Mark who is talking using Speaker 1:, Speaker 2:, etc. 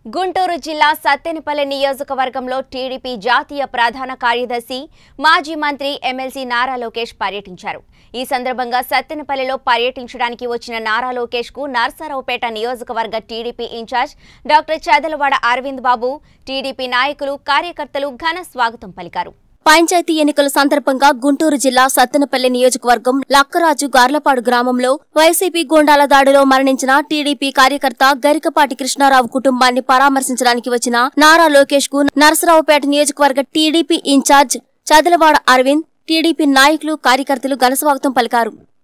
Speaker 1: గుంటూరు జిల్లా సత్తెనపల్లి నియోజకవర్గంలో టీడీపీ జాతీయ ప్రధాన కార్యదర్శి మాజీ మంత్రి ఎమ్మెల్సీ నారా లోకేష్ పర్యటించారు ఈ సందర్భంగా సత్తెనపల్లిలో పర్యటించడానికి వచ్చిన నారా లోకేష్ కు నర్సారావుపేట నియోజకవర్గ TDP incharge doctor Chadalavada Aravind Babu TDP నాయకులు కార్యకర్తలు ఘన స్వాగతం పలికారు పంచాయతీ ఎన్నికల సందర్భంగా గుంటూరు జిల్లా సత్తెనపల్లి నియోజకవర్గం లక్కరాజు గార్లపాడు గ్రామంలో వైసీపీ గూండాల దాడిలో మరణించిన టీడీపీ కార్యకర్త గరికపాటి కృష్ణారావు కుటుంబాన్ని పరామర్శించడానికి వచ్చిన నారా లోకేష్ కు నరసరావుపేట నియోజకవర్గ TDP incharge Chadalavada Aravind TDP నాయకులు కార్యకర్తలు ఘనస్వాగతం పలికారు